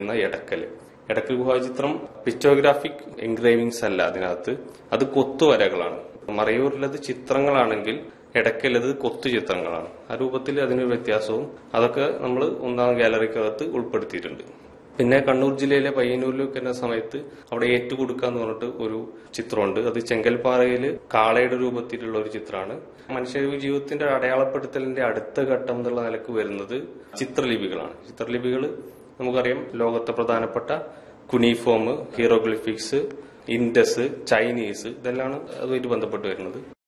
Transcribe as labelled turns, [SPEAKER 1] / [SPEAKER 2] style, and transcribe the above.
[SPEAKER 1] എന്ന എടക്കൽ എടക്കൽ ഗുഹാചിത്രം പിക്ചോഗ്രാഫിക് എൻഗ്രേവിങ്സ് അല്ല അതിനകത്ത് അത് കൊത്തുവരകളാണ് മറയൂരിലത് ചിത്രങ്ങളാണെങ്കിൽ ഇടയ്ക്കലത് കൊത്തു ചിത്രങ്ങളാണ് ആ രൂപത്തിൽ അതിനൊരു വ്യത്യാസവും അതൊക്കെ നമ്മൾ ഒന്നാം ഗാലറിക്കകത്ത് ഉൾപ്പെടുത്തിയിട്ടുണ്ട് പിന്നെ കണ്ണൂർ ജില്ലയിലെ പയ്യന്നൂരിലൊക്കെ എന്ന സമയത്ത് അവിടെ ഏറ്റുകൊടുക്കുക എന്ന് പറഞ്ഞിട്ട് ഒരു ചിത്രമുണ്ട് അത് ചെങ്കൽപ്പാറയിൽ കാളയുടെ രൂപത്തിലുള്ള ഒരു ചിത്രമാണ് മനുഷ്യ ജീവിതത്തിന്റെ അടയാളപ്പെടുത്തലിന്റെ അടുത്ത ഘട്ടം എന്നുള്ള നിലക്ക് വരുന്നത് ചിത്രലിപികളാണ് ചിത്രലിപികൾ നമുക്കറിയാം ലോകത്തെ പ്രധാനപ്പെട്ട കുനിഫോം ഹീറോഗ്ലിഫിക്സ് ഇൻഡസ് ചൈനീസ് ഇതെല്ലാം അതുമായിട്ട് ബന്ധപ്പെട്ട് വരുന്നത്